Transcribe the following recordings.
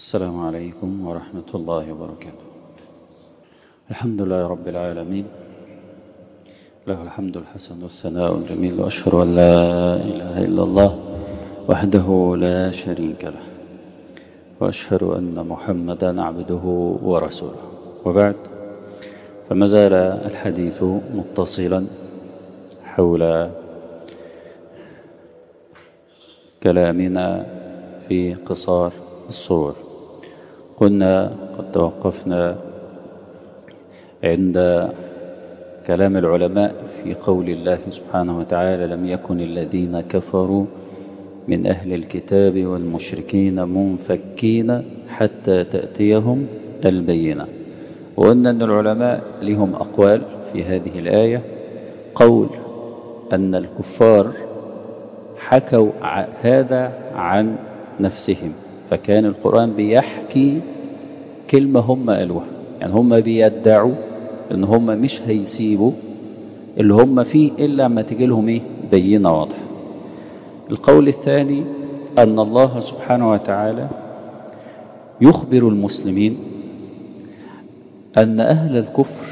السلام عليكم ورحمة الله وبركاته الحمد لله رب العالمين له الحمد الحسن والثناء الجميل وأشهد أن لا إله إلا الله وحده لا شريك له وأشهد أن محمدا عبده ورسوله وبعد فما زال الحديث متصلا حول كلامنا في قصار الصور كنا قد توقفنا عند كلام العلماء في قول الله سبحانه وتعالى لم يكن الذين كفروا من أهل الكتاب والمشركين منفكين حتى تأتيهم البينة وقلنا أن العلماء لهم أقوال في هذه الآية قول أن الكفار حكوا هذا عن نفسهم فكان القرآن بيحكي كلمة هم قالوها يعني هم بيدعوا ان هم مش هيسيبوا اللي هم فيه إلا ما تجي لهم ايه بينة واضحة القول الثاني أن الله سبحانه وتعالى يخبر المسلمين أن أهل الكفر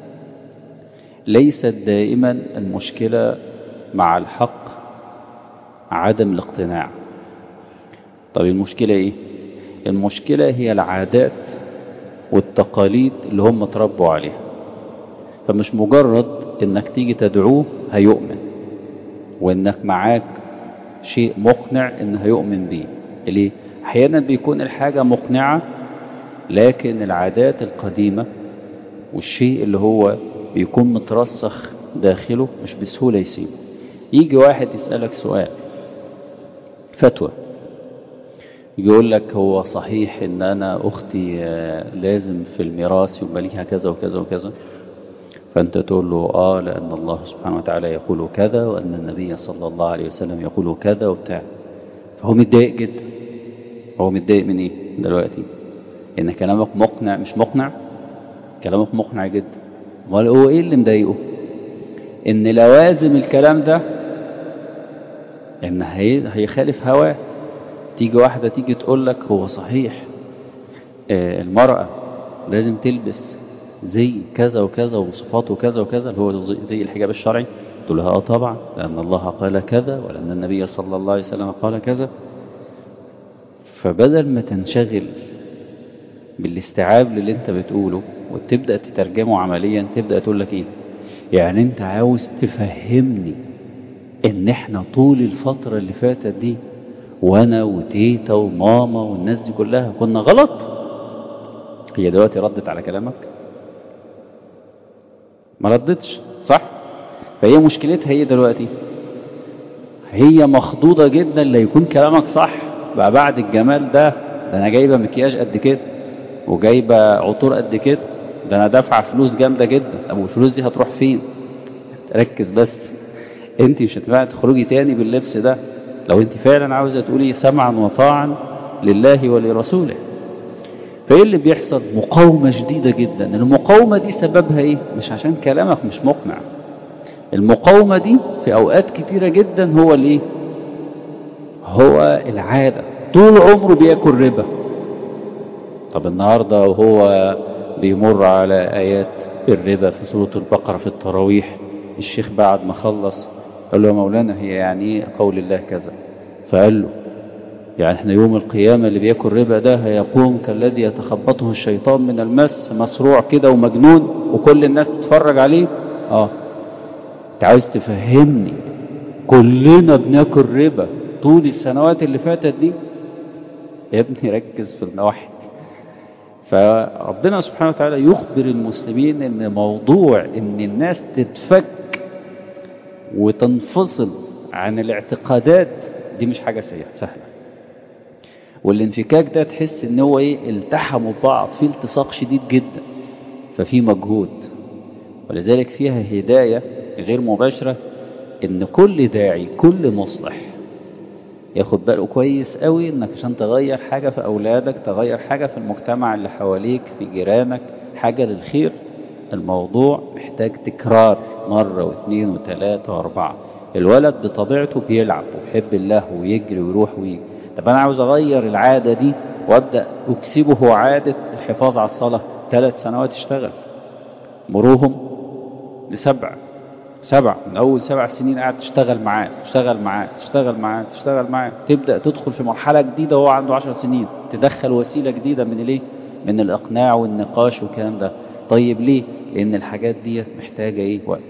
ليست دائما المشكلة مع الحق عدم الاقتناع طب المشكلة ايه المشكلة هي العادات والتقاليد اللي هم تربوا عليها فمش مجرد انك تيجي تدعوه هيؤمن وانك معاك شيء مقنع ان هيؤمن بيه ليه احيانا بيكون الحاجة مقنعة لكن العادات القديمة والشيء اللي هو بيكون مترسخ داخله مش بسهولة يسيبه يجي واحد يسألك سؤال فتوى يقول لك هو صحيح ان انا اختي لازم في الميراث يبقى ليها كذا وكذا وكذا فانت تقول له اه لان الله سبحانه وتعالى يقول كذا وان النبي صلى الله عليه وسلم يقول كذا وبتاع فهو متضايق جدا هو متضايق من ايه دلوقتي ان كلامك مقنع مش مقنع كلامك مقنع جدا امال هو ايه اللي مضايقه ان لوازم الكلام ده ان هيخالف هواه تيجي واحدة تيجي تقول لك هو صحيح المرأة لازم تلبس زي كذا وكذا وصفاته كذا وكذا اللي هو زي الحجاب الشرعي تقول لها اه طبعا لأن الله قال كذا ولأن النبي صلى الله عليه وسلم قال كذا فبدل ما تنشغل بالاستيعاب للي انت بتقوله وتبدأ تترجمه عمليا تبدأ تقول لك ايه يعني انت عاوز تفهمني ان احنا طول الفترة اللي فاتت دي وانا وتيتا وماما والناس دي كلها كنا غلط هي دلوقتي ردت على كلامك ما ردتش صح فهي مشكلتها هي دلوقتي هي مخضوضة جدا ليكون كلامك صح بقى بعد الجمال ده ده انا جايبة مكياج قد كده وجايبة عطور قد كده ده انا دافعة فلوس جامدة جدا طب والفلوس دي هتروح فين ركز بس انت مش هتنفع تخرجي تاني باللبس ده لو انت فعلا عاوزة تقولي سمعا وطاعا لله ولرسوله فايه اللي بيحصل مقاومة شديدة جدا المقاومة دي سببها ايه مش عشان كلامك مش مقنع المقاومة دي في اوقات كتيرة جدا هو الايه هو العادة طول عمره بياكل ربا طب النهاردة وهو بيمر على ايات الربا في سورة البقرة في التراويح الشيخ بعد ما خلص قال له يا مولانا هي يعني ايه قول الله كذا فقال له يعني احنا يوم القيامة اللي بياكل ربا ده هيقوم كالذي يتخبطه الشيطان من المس مسروع كده ومجنون وكل الناس تتفرج عليه اه انت عاوز تفهمني كلنا بناكل ربا طول السنوات اللي فاتت دي يا ابني ركز في النواحي فربنا سبحانه وتعالى يخبر المسلمين ان موضوع ان الناس تتفك وتنفصل عن الاعتقادات دي مش حاجة سهلة والانفكاك ده تحس ان هو ايه التحموا ببعض في التصاق شديد جدا ففي مجهود ولذلك فيها هداية غير مباشرة ان كل داعي كل مصلح ياخد باله كويس قوي انك عشان تغير حاجة في اولادك تغير حاجة في المجتمع اللي حواليك في جيرانك حاجة للخير الموضوع محتاج تكرار مرة واثنين وثلاثة واربعة الولد بطبيعته بيلعب ويحب الله ويجري ويروح ويجي طب انا عاوز اغير العادة دي وابدأ اكسبه عادة الحفاظ على الصلاة ثلاث سنوات اشتغل مروهم لسبع سبع من اول سبع سنين قاعد تشتغل معاه تشتغل معاه تشتغل معاه تشتغل معاه تبدأ تدخل في مرحلة جديدة وهو عنده عشر سنين تدخل وسيلة جديدة من الايه من الاقناع والنقاش والكلام ده طيب ليه لان الحاجات دي محتاجة ايه وقت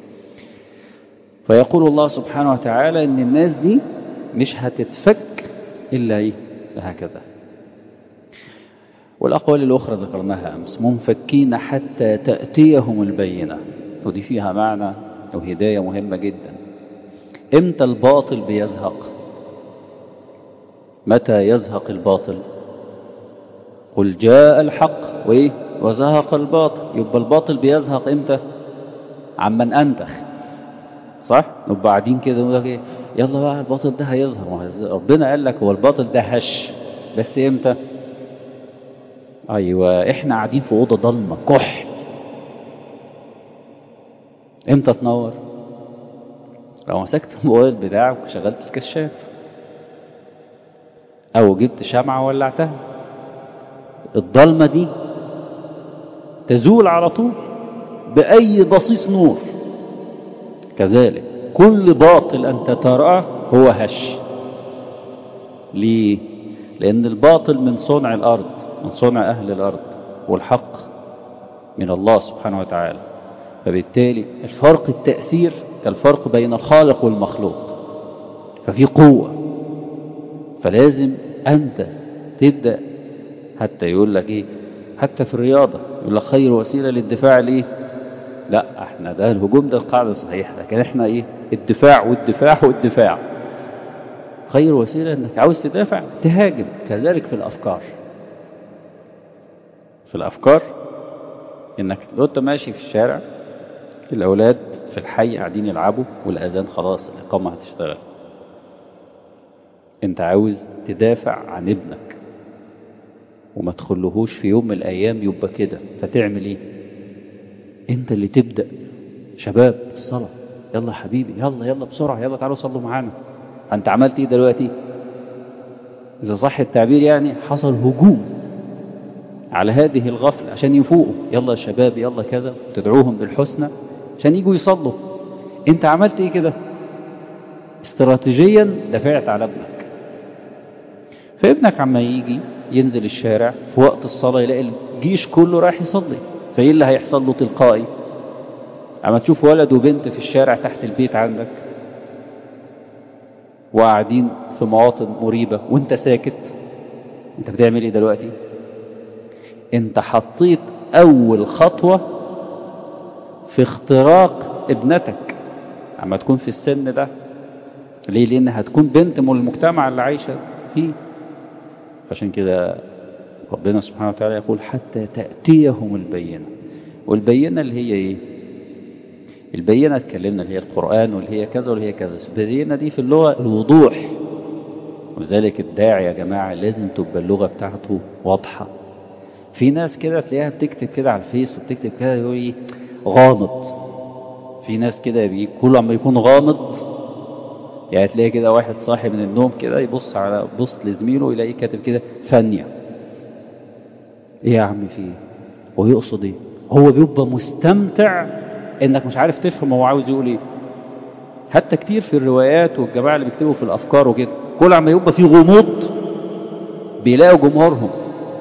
فيقول الله سبحانه وتعالى ان الناس دي مش هتتفك الا ايه هكذا والأقوال الأخرى ذكرناها أمس منفكين حتى تأتيهم البينة ودي فيها معنى وهداية مهمة جدا امتى الباطل بيزهق متى يزهق الباطل قل جاء الحق وإيه وزهق الباطل يبقى الباطل بيزهق امتى عمن أنتخ صح نبقى قاعدين كده نقول لك ايه يلا بقى الباطل ده هيظهر ربنا قال لك هو الباطل ده هش بس امتى ايوه احنا قاعدين في اوضه ضلمه كحل امتى تنور لو مسكت الموبايل بتاعك وشغلت الكشاف او جبت شمعه وولعتها الضلمه دي تزول على طول باي بصيص نور كذلك كل باطل انت تراه هو هش ليه لان الباطل من صنع الارض من صنع أهل الأرض والحق من الله سبحانه وتعالى فبالتالي الفرق التأثير كالفرق بين الخالق والمخلوق ففي قوة فلازم أنت تبدأ حتى يقول لك إيه حتى في الرياضة يقول لك خير وسيلة للدفاع لإيه لا احنا ده الهجوم ده القاعدة الصحيحة لكن احنا ايه الدفاع والدفاع والدفاع خير وسيلة انك عاوز تدافع تهاجم كذلك في الافكار في الأفكار إنك لو أنت ماشي في الشارع الأولاد في الحي قاعدين يلعبوا والأذان خلاص الإقامة هتشتغل أنت عاوز تدافع عن ابنك وما تخلهوش في يوم من الأيام يبقى كده فتعمل إيه أنت اللي تبدأ شباب الصلاة يلا يا حبيبي يلا يلا بسرعة يلا تعالوا صلوا معانا أنت عملت إيه دلوقتي إذا صح التعبير يعني حصل هجوم على هذه الغفلة عشان يفوقوا يلا يا شباب يلا كذا تدعوهم بالحسنى عشان يجوا يصلوا انت عملت ايه كده استراتيجيا دفعت على ابنك فابنك عما يجي ينزل الشارع في وقت الصلاة يلاقي الجيش كله رايح يصلي فايه اللي هيحصل له تلقائي اما تشوف ولد وبنت في الشارع تحت البيت عندك وقاعدين في مواطن مريبة وانت ساكت انت بتعمل ايه دلوقتي انت حطيت اول خطوة في اختراق ابنتك اما تكون في السن ده ليه لان هتكون بنت من المجتمع اللي عايشة فيه فعشان كده ربنا سبحانه وتعالى يقول حتى تأتيهم البينة والبينة اللي هي ايه البينة اتكلمنا اللي هي القرآن واللي هي كذا واللي هي كذا البينة دي في اللغة الوضوح ولذلك الداعي يا جماعة لازم تبقى اللغة بتاعته واضحة في ناس كده تلاقيها بتكتب كده على الفيس وبتكتب كده يقول ايه غامض في ناس كده كل عما يكون غامض يعني تلاقي كده واحد صاحي من النوم كده يبص على بص لزميله يلاقيه كاتب كده ثانية ايه يا عم في ايه هو يقصد ايه هو بيبقى مستمتع انك مش عارف تفهم هو عاوز يقول ايه حتى كتير في الروايات والجماعة اللي بيكتبوا في الافكار وكده كل عما يبقى في غموض بيلاقوا جمهورهم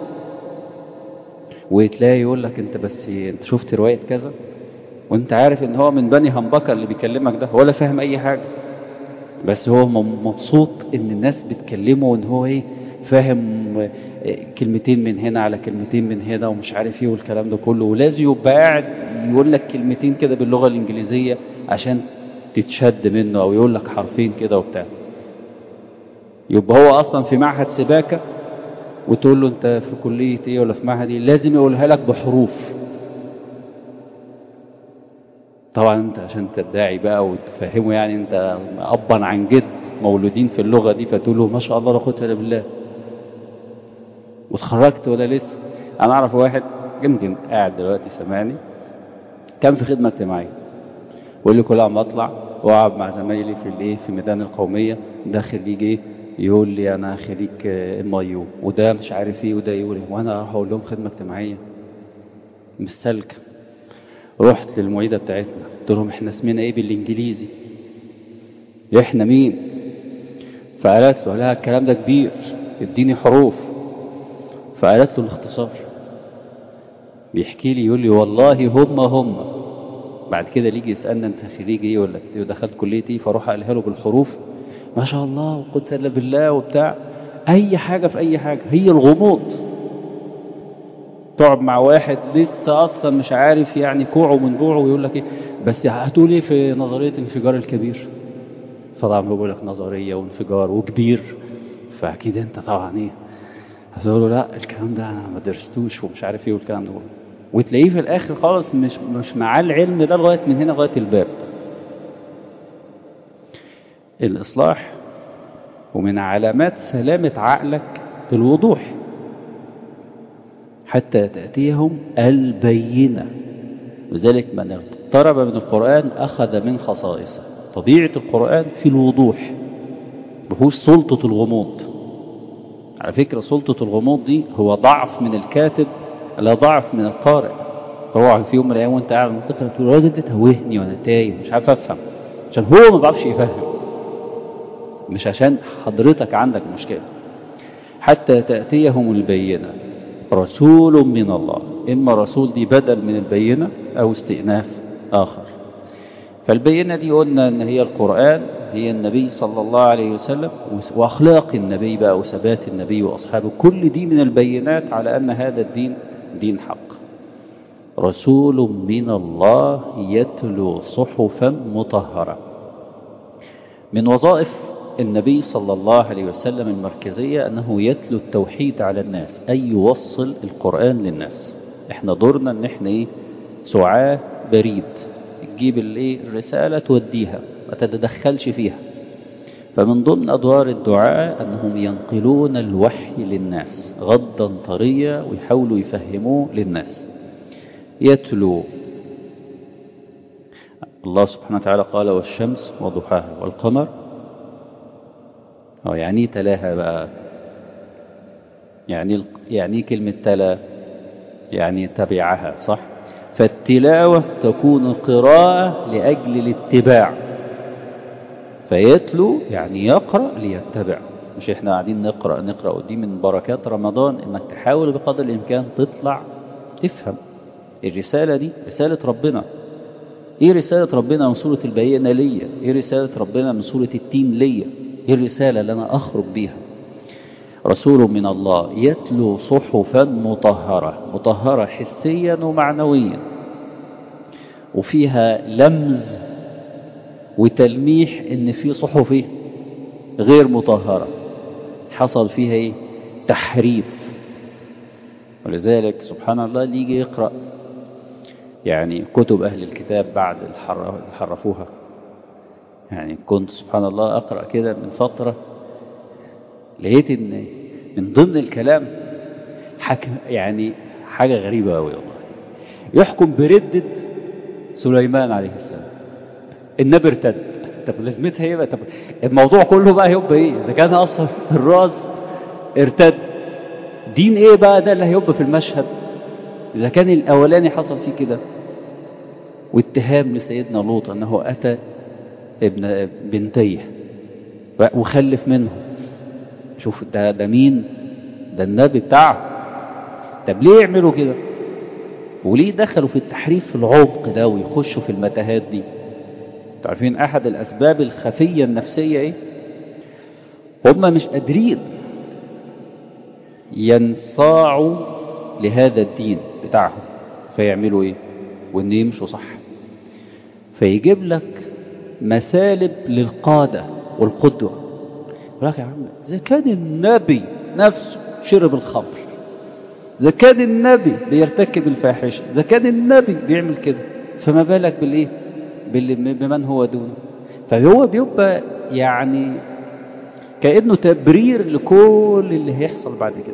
وتلاقي يقول لك انت بس انت شفت رواية كذا وانت عارف ان هو من بني همبكة اللي بيكلمك ده ولا فاهم اي حاجة بس هو مبسوط ان الناس بتكلمه وان هو ايه فاهم كلمتين من هنا على كلمتين من هنا ومش عارف ايه والكلام ده كله ولازم يبقى قاعد يقول لك كلمتين كده باللغة الانجليزية عشان تتشد منه او يقول لك حرفين كده وبتاع يبقى هو اصلا في معهد سباكة وتقول له انت في كلية ايه ولا في معهد ايه لازم يقولها لك بحروف طبعا انت عشان تدعي بقى وتفهمه يعني انت ابا عن جد مولودين في اللغة دي فتقول له ما شاء الله لا قوه الا بالله واتخرجت ولا لسه انا اعرف واحد يمكن قاعد دلوقتي سامعني كان في خدمة اجتماعية ويقول لي كل ما اطلع واقعد مع زمايلي في الايه في ميدان القومية داخل يجي يقول لي انا خريج ام اي يو وده مش عارف ايه وده يقول ايه وانا اروح اقول لهم خدمه اجتماعيه مش سالكه رحت للمعيده بتاعتنا قلت لهم احنا اسمنا ايه بالانجليزي احنا مين فقالت له لا الكلام ده كبير اديني حروف فقالت له الاختصار بيحكي لي يقول لي والله هم هم بعد كده يجي يسالنا انت خريج ايه ولا دخلت كليه ايه فاروح اقولها له بالحروف ما شاء الله وقلت الا بالله وبتاع اي حاجه في اي حاجه هي الغموض تقعد مع واحد لسه اصلا مش عارف يعني كوعه من بوعه ويقول لك ايه بس هتقول ايه في نظريه الانفجار الكبير فطبعا بيقول لك نظريه وانفجار وكبير فاكيد انت طبعا ايه هتقول له لا الكلام ده انا ما درستوش ومش عارف ايه والكلام ده وتلاقيه في الاخر خالص مش مش معاه العلم ده لغايه من هنا لغايه الباب الإصلاح ومن علامات سلامة عقلك الوضوح حتى تأتيهم البينة لذلك من اقترب من القرآن أخذ من خصائصه طبيعة القرآن في الوضوح بهوش سلطة الغموض على فكرة سلطة الغموض دي هو ضعف من الكاتب لا ضعف من القارئ فهو في يوم من الأيام وأنت قاعد تقرأ تقول الراجل ده توهني وأنا تايه مش عارف أفهم عشان هو ما بيعرفش يفهم مش عشان حضرتك عندك مشكلة حتى تأتيهم البينة رسول من الله إما رسول دي بدل من البينة أو استئناف آخر فالبينة دي قلنا أن هي القرآن هي النبي صلى الله عليه وسلم وأخلاق النبي بقى وثبات النبي وأصحابه كل دي من البينات على أن هذا الدين دين حق رسول من الله يتلو صحفا مطهرة من وظائف النبي صلى الله عليه وسلم المركزية أنه يتلو التوحيد على الناس أي يوصل القرآن للناس احنا دورنا ان احنا ايه سعاة بريد تجيب الايه الرسالة توديها ما تتدخلش فيها فمن ضمن أدوار الدعاء أنهم ينقلون الوحي للناس غضا طريا ويحاولوا يفهموه للناس يتلو الله سبحانه وتعالى قال والشمس وضحاها والقمر أو يعني تلاها بقى يعني يعني كلمة تلا يعني تبعها صح فالتلاوة تكون قراءة لأجل الاتباع فيتلو يعني يقرأ ليتبع مش احنا قاعدين نقرأ نقرأ ودي من بركات رمضان انك تحاول بقدر الامكان تطلع تفهم الرسالة دي رسالة ربنا ايه رسالة ربنا من سورة البينة ليا ايه رسالة ربنا من سورة التين ليا ايه الرسالة اللي انا اخرج بيها رسول من الله يتلو صحفا مطهرة مطهرة حسيا ومعنويا وفيها لمز وتلميح ان في صحف إيه؟ غير مطهرة حصل فيها ايه تحريف ولذلك سبحان الله اللي يجي يقرأ يعني كتب أهل الكتاب بعد حرفوها يعني كنت سبحان الله أقرأ كده من فترة لقيت ان من ضمن الكلام حكم يعني حاجة غريبة أوي والله يحكم بردة سليمان عليه السلام النبي ارتد طب لازمتها ايه بقى طب الموضوع كله بقى هيبقى ايه اذا كان اصلا الراس ارتد دين ايه بقى ده اللي هيبقى في المشهد اذا كان الاولاني حصل فيه كده واتهام لسيدنا لوط انه اتى ابن بنتيه وخلف منهم شوف ده ده مين ده النبي بتاعه طب ليه يعملوا كده وليه دخلوا في التحريف في العمق ده ويخشوا في المتاهات دي تعرفين احد الاسباب الخفيه النفسيه ايه هم مش قادرين ينصاعوا لهذا الدين بتاعهم فيعملوا ايه وان يمشوا صح فيجيب لك مسالب للقاده والقدوه يقول لك يا عم إذا كان النبي نفسه شرب الخمر إذا كان النبي بيرتكب الفاحشة إذا كان النبي بيعمل كده فما بالك بالإيه بمن هو دونه فهو بيبقى يعني كأنه تبرير لكل اللي هيحصل بعد كده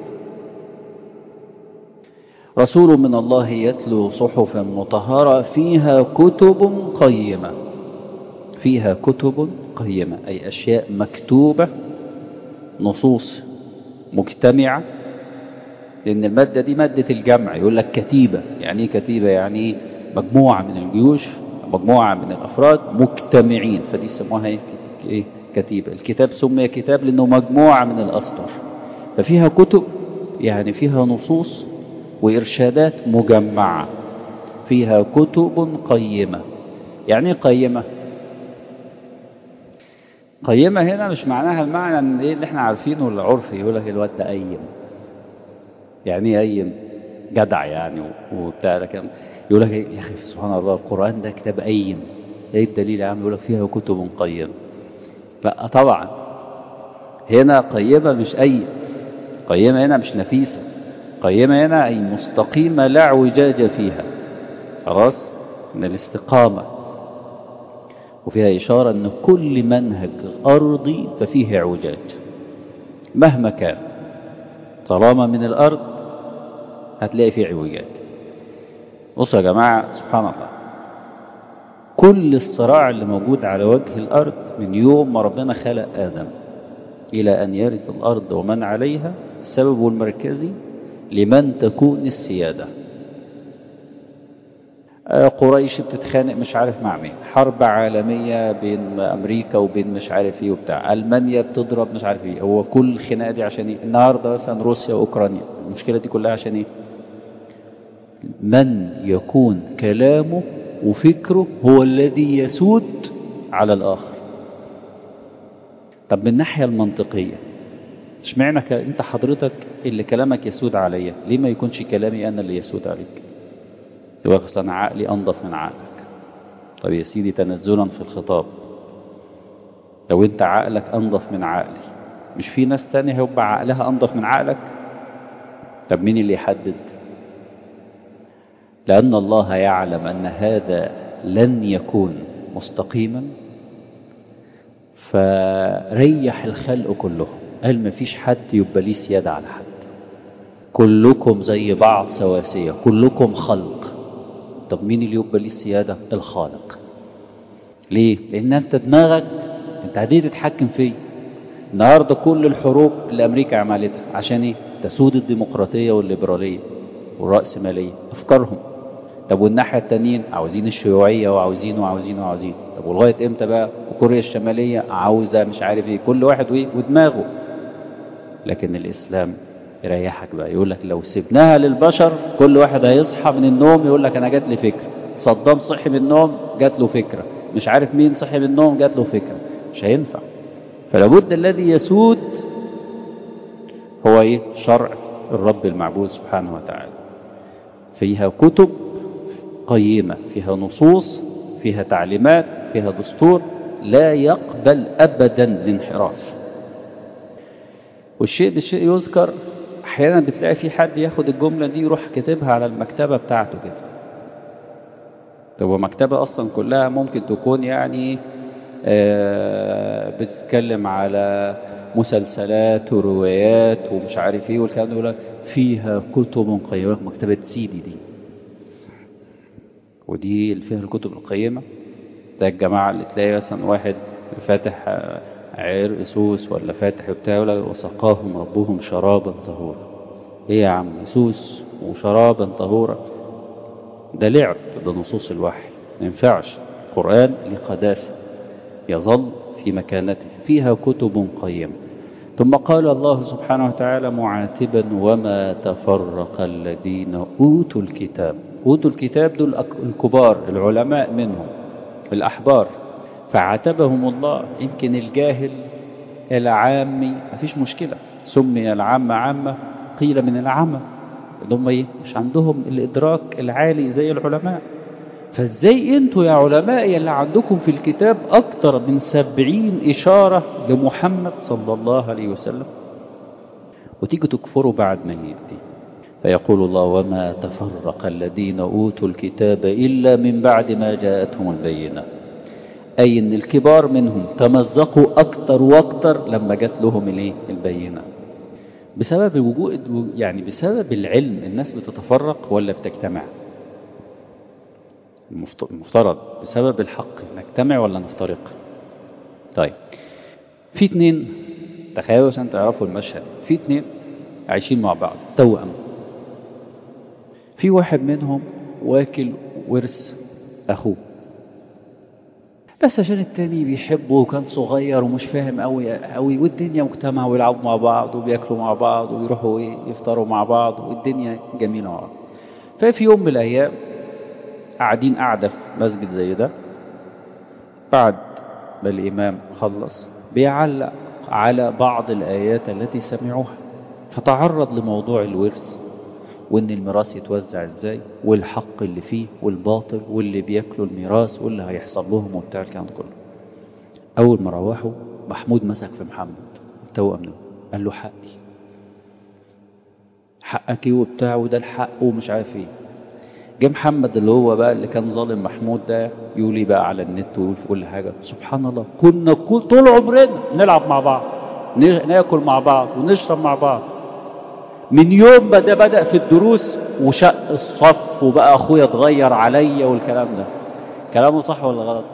رسول من الله يتلو صحفا مطهرة فيها كتب قيمة فيها كتب قيمة أي أشياء مكتوبة نصوص مجتمعة لأن المادة دي مادة الجمع يقول لك كتيبة يعني ايه كتيبة يعني ايه مجموعة من الجيوش مجموعة من الأفراد مجتمعين فدي يسموها ايه ايه كتيبة الكتاب سمي كتاب لأنه مجموعة من الأسطر ففيها كتب يعني فيها نصوص وإرشادات مجمعة فيها كتب قيمة يعني ايه قيمة قيمة هنا مش معناها المعنى ان ايه اللي احنا عارفينه العرفي يقول لك الواد ده قيم يعني ايه قيم جدع يعني وبتاع لكن يقول لك يا اخي سبحان الله القرآن ده كتاب قيم ايه الدليل يا عم يقول لك فيها كتب قيمة لا طبعا هنا قيمة مش قيم قيمة هنا مش نفيسة قيمة هنا أي مستقيمة لا اعوجاج فيها خلاص من الاستقامة وفيها إشارة أن كل منهج أرضي ففيه اعوجاج مهما كان طالما من الأرض هتلاقي فيه اعوجاج بصوا يا جماعة سبحان الله كل الصراع اللي موجود على وجه الأرض من يوم ما ربنا خلق آدم إلى أن يرث الأرض ومن عليها السبب المركزي لمن تكون السيادة قريش بتتخانق مش عارف مع مين حرب عالمية بين أمريكا وبين مش عارف ايه وبتاع ألمانيا بتضرب مش عارف ايه هو كل الخناقة دي عشان ايه النهاردة مثلا روسيا وأوكرانيا المشكلة دي كلها عشان ايه من يكون كلامه وفكره هو الذي يسود على الآخر طب من الناحية المنطقية اشمعنى ك... انت حضرتك اللي كلامك يسود عليا ليه ما يكونش كلامي انا اللي يسود عليك يبقى اصلا عقلي انضف من عقلك طب يا سيدي تنزلا في الخطاب لو انت عقلك انضف من عقلي مش في ناس تانية هيبقى عقلها انضف من عقلك طب مين اللي يحدد لأن الله يعلم أن هذا لن يكون مستقيما فريح الخلق كلهم قال ما فيش حد يبقى ليه سيادة على حد كلكم زي بعض سواسية كلكم خلق طب مين اللي يبقى ليه السيادة الخالق ليه لأن أنت دماغك أنت هتيجي تتحكم فيه النهاردة كل الحروب اللي أمريكا عملتها عشان إيه تسود الديمقراطية والليبرالية والرأسمالية أفكارهم طب والناحية التانيين عاوزين الشيوعية وعاوزين وعاوزين وعاوزين طب ولغاية امتى بقى وكوريا الشمالية عاوزة مش عارف ايه كل واحد وايه ودماغه لكن الإسلام يريحك بقى يقول لك لو سبناها للبشر كل واحد هيصحى من النوم يقول لك أنا جات لي فكرة صدام صحي من النوم جات له فكرة مش عارف مين صحي من النوم جات له فكرة مش هينفع فلابد الذي يسود هو ايه شرع الرب المعبود سبحانه وتعالى فيها كتب قيمة فيها نصوص فيها تعليمات فيها دستور لا يقبل أبدا الانحراف والشيء ده شيء يذكر أحيانا بتلاقي في حد ياخد الجملة دي يروح كاتبها على المكتبة بتاعته كده طب ومكتبة أصلا كلها ممكن تكون يعني آه بتتكلم على مسلسلات وروايات ومش عارف ايه والكلام ده يقول فيها كتب قيمة مكتبة سيدي دي ودي اللي فيها الكتب القيمة ده الجماعة اللي تلاقي مثلا واحد فاتح عرق سوس ولا فاتح بتاع يقول لك وسقاهم ربهم شرابا طهورا ايه يا عم سوس وشرابا طهورا ده لعب ده نصوص الوحي ما ينفعش القرآن لقداسة يظل في مكانته فيها كتب قيمة ثم قال الله سبحانه وتعالى معاتبا وما تفرق الذين أوتوا الكتاب أوتوا الكتاب دول الكبار العلماء منهم الأحبار فعاتبهم الله يمكن الجاهل العامي مفيش مشكلة سمي العام عامة قيل من العامة هم ايه مش عندهم الإدراك العالي زي العلماء فازاي انتوا يا علماء اللي عندكم في الكتاب اكتر من سبعين اشارة لمحمد صلى الله عليه وسلم وتيجوا تكفروا بعد ما يدي فيقول الله وما تفرق الذين اوتوا الكتاب الا من بعد ما جاءتهم البينة اي ان الكبار منهم تمزقوا اكتر واكتر لما جات لهم الايه البينة بسبب وجود يعني بسبب العلم الناس بتتفرق ولا بتجتمع المفترض بسبب الحق نجتمع ولا نفترق طيب في اتنين تخيلوا عشان تعرفوا المشهد في اتنين عايشين مع بعض توأم في واحد منهم واكل ورث اخوه بس عشان التاني بيحبه وكان صغير ومش فاهم قوي قوي والدنيا مجتمع ويلعبوا مع بعض وبياكلوا مع بعض ويروحوا ايه يفطروا مع بعض والدنيا جميله مع بعض ففي يوم من الايام قاعدين قاعده في مسجد زي ده بعد ما الامام خلص بيعلق على بعض الايات التي سمعوها فتعرض لموضوع الورث وان الميراث يتوزع ازاي والحق اللي فيه والباطل واللي بياكلوا الميراث واللي هيحصل لهم وبتاع الكلام ده كله اول ما روحوا محمود مسك في محمد التوأم ده قال له حقي حقك ايه وبتاع وده الحق ومش عارف ايه جه محمد اللي هو بقى اللي كان ظالم محمود ده يقول لي بقى على النت ويقول في كل حاجه سبحان الله كنا كل طول عمرنا نلعب مع بعض ناكل مع بعض ونشرب مع بعض من يوم ما ده بدأ في الدروس وشق الصف وبقى أخويا اتغير عليا والكلام ده كلامه صح ولا غلط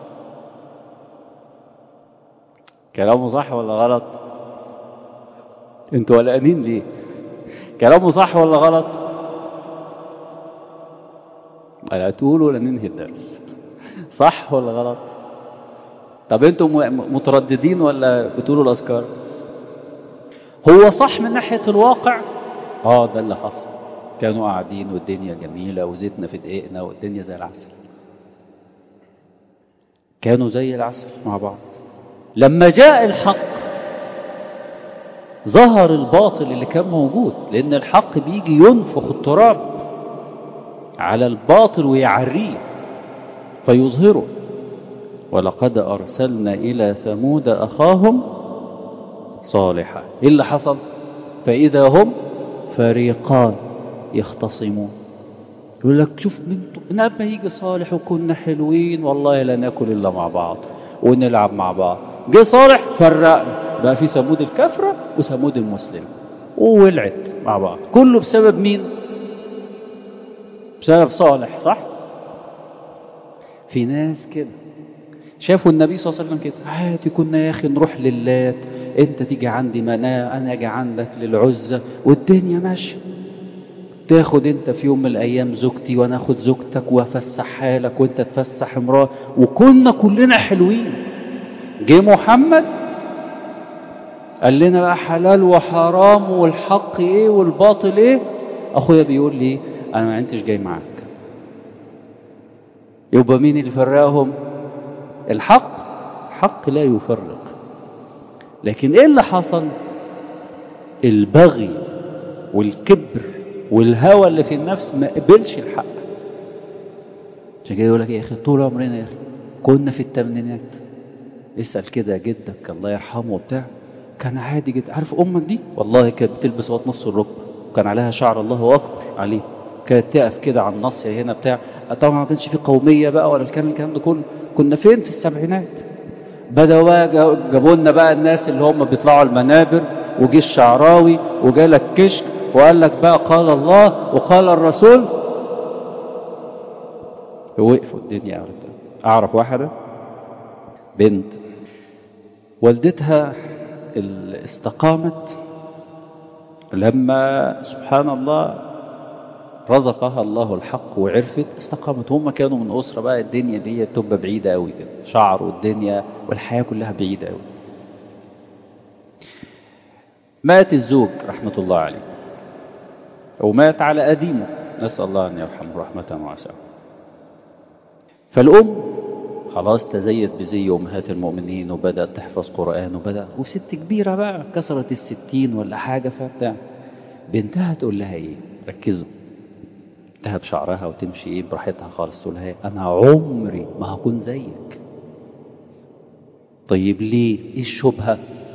كلامه صح ولا غلط انتوا قلقانين ليه كلامه صح ولا غلط لا تقولوا ولا ننهي الدرس صح ولا غلط طب انتوا مترددين ولا بتقولوا الاذكار هو صح من ناحية الواقع اه ده اللي حصل كانوا قاعدين والدنيا جميلة وزيتنا في دقيقنا والدنيا زي العسل كانوا زي العسل مع بعض لما جاء الحق ظهر الباطل اللي كان موجود لأن الحق بيجي ينفخ التراب على الباطل ويعريه فيظهره ولقد أرسلنا إلى ثمود أخاهم صالحا ايه اللي حصل فاذا هم فريقان يختصمون يقول لك شوف من قبل ما يجي صالح وكنا حلوين والله لا ناكل الا مع بعض ونلعب مع بعض جه صالح فرقنا بقى في ثمود الكفره وثمود المسلم وولعت مع بعض كله بسبب مين بسبب صالح صح في ناس كده شافوا النبي صلى الله عليه وسلم كده عادي كنا يا اخي نروح للات انت تيجي عندي مناه انا اجي عندك للعزة والدنيا ماشية تاخد انت في يوم من الايام زوجتي وانا اخد زوجتك وافسح حالك وانت تفسح امراه وكنا كلنا حلوين جه محمد قال لنا بقى حلال وحرام والحق ايه والباطل ايه اخويا بيقول لي انا ما انتش جاي معاك يبقى مين اللي فرقهم الحق حق لا يفرق لكن ايه اللي حصل البغي والكبر والهوى اللي في النفس ما قبلش الحق عشان كده يقول لك يا اخي طول عمرنا يا اخي كنا في الثمانينات اسال كده جدك الله يرحمه وبتاع كان عادي جدا عارف امك دي والله كانت بتلبس لغايه نص الركبه وكان عليها شعر الله اكبر عليه كانت تقف كده على النص هنا بتاع طبعا ما كانش في قوميه بقى ولا الكلام الكلام ده كله كنا فين في السبعينات بدأوا بقى جابوا لنا بقى الناس اللي هم بيطلعوا المنابر وجي الشعراوي وجالك كشك وقال لك بقى قال الله وقال الرسول وقفوا الدنيا عرفتها أعرف واحدة بنت والدتها استقامت لما سبحان الله رزقها الله الحق وعرفت استقامت هم كانوا من أسرة بقى الدنيا دي تبقى بعيدة قوي كده شعر والدنيا والحياة كلها بعيدة قوي مات الزوج رحمة الله عليه ومات على قديمه نسأل الله أن يرحمه رحمة واسعة فالأم خلاص تزيد بزي أمهات المؤمنين وبدأت تحفظ قرآن وبدأ وست كبيرة بقى كسرت الستين ولا حاجة فبتاع بنتها تقول لها إيه ركزوا تهب شعرها وتمشي ايه براحتها خالص تقول لها انا عمري ما هكون زيك طيب ليه ايه الشبهه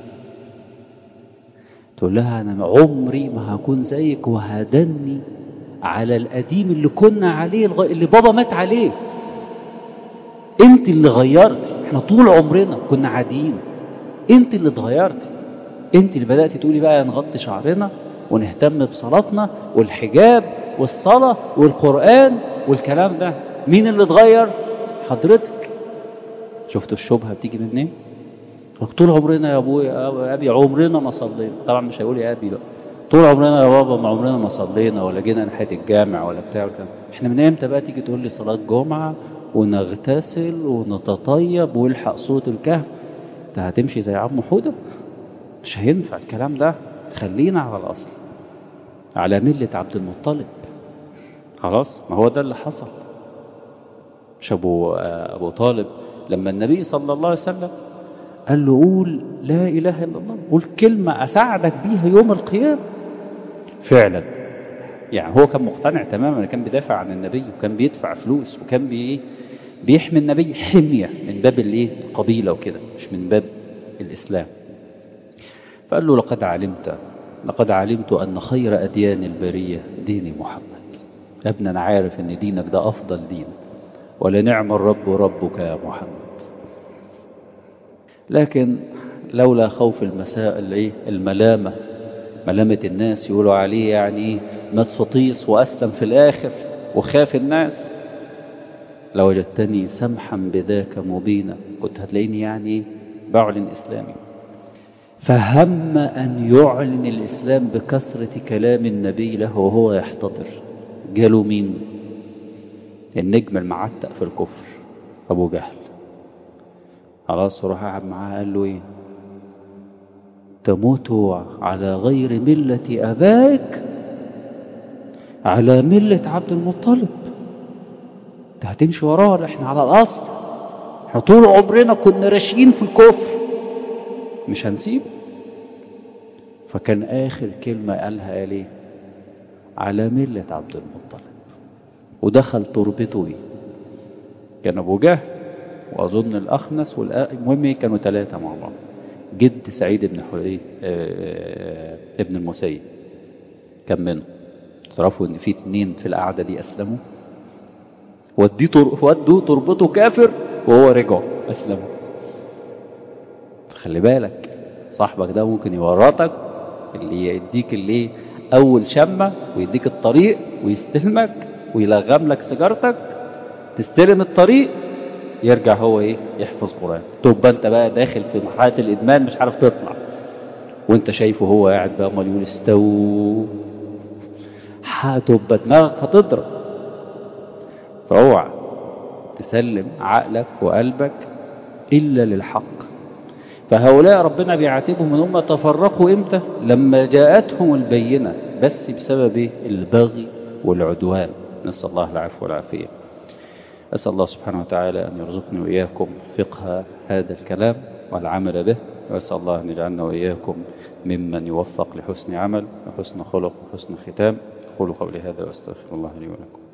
تقول لها انا عمري ما هكون زيك وهدني على القديم اللي كنا عليه اللي بابا مات عليه انت اللي غيرتي احنا طول عمرنا كنا عاديين انت اللي اتغيرتي انت اللي بدأتي تقولي بقى نغطي شعرنا ونهتم بصلاتنا والحجاب والصلاة والقرآن والكلام ده مين اللي اتغير حضرتك شفتوا الشبهة بتيجي منين طول عمرنا يا ابويا يا ابي عمرنا ما صلينا طبعا مش هيقول يا ابي بقى طول عمرنا يا بابا ما عمرنا ما صلينا ولا جينا ناحيه الجامع ولا بتاع ولا احنا من امتى بقى تيجي تقول لي صلاه جمعه ونغتسل ونتطيب والحق صوت الكهف انت هتمشي زي عم حوده مش هينفع الكلام ده خلينا على الاصل على مله عبد المطلب خلاص ما هو ده اللي حصل مش ابو ابو طالب لما النبي صلى الله عليه وسلم قال له قول لا اله الا الله قول كلمه اساعدك بيها يوم القيامه فعلا يعني هو كان مقتنع تماما كان بيدافع عن النبي وكان بيدفع فلوس وكان بي بيحمي النبي حميه من باب الايه القبيله وكده مش من باب الاسلام فقال له لقد علمت لقد علمت ان خير اديان البريه دين محمد يا ابني انا عارف ان دينك ده افضل دين ولنعم الرب ربك يا محمد لكن لولا خوف المساء الايه الملامه ملامه الناس يقولوا عليه يعني مات فطيس واسلم في الاخر وخاف الناس لوجدتني سمحا بذاك مبينا كنت هتلاقيني يعني بعلن اسلامي فهم ان يعلن الاسلام بكثره كلام النبي له وهو يحتضر جاله مين النجم المعتق في الكفر ابو جهل خلاص وراح قعد معاه قال له ايه تموت على غير ملة ابائك على ملة عبد المطلب انت هتمشي وراه احنا على الاصل احنا طول عمرنا كنا راشيين في الكفر مش هنسيبه فكان اخر كلمة قالها قال ايه على ملة عبد المطلب ودخل تربته ايه كان ابو جهل واظن الاخنس والمهم كانوا ثلاثة مع بعض جد سعيد بن حويه ابن المسيب كان منه تعرفوا ان في اتنين في القعدة دي اسلموا وديه تر... ودوا تربطه كافر وهو رجع اسلموا خلي بالك صاحبك ده ممكن يورطك اللي يديك اللي اول شمة ويديك الطريق ويستلمك ويلغم لك سيجارتك تستلم الطريق يرجع هو ايه يحفظ قرآن تبقى انت بقى داخل في مرحلة الادمان مش عارف تطلع وانت شايفه هو قاعد بقى امال يقول استو هتبقى دماغك هتضرب فاوعى تسلم عقلك وقلبك الا للحق فهؤلاء ربنا بيعاتبهم ان هم تفرقوا امتى لما جاءتهم البينه بس بسبب ايه البغي والعدوان نسال الله العفو والعافيه أسأل الله سبحانه وتعالى أن يرزقني وإياكم فقه هذا الكلام والعمل به وأسأل الله أن يجعلنا وإياكم ممن يوفق لحسن عمل وحسن خلق وحسن ختام أقول قولي هذا وأستغفر الله لي ولكم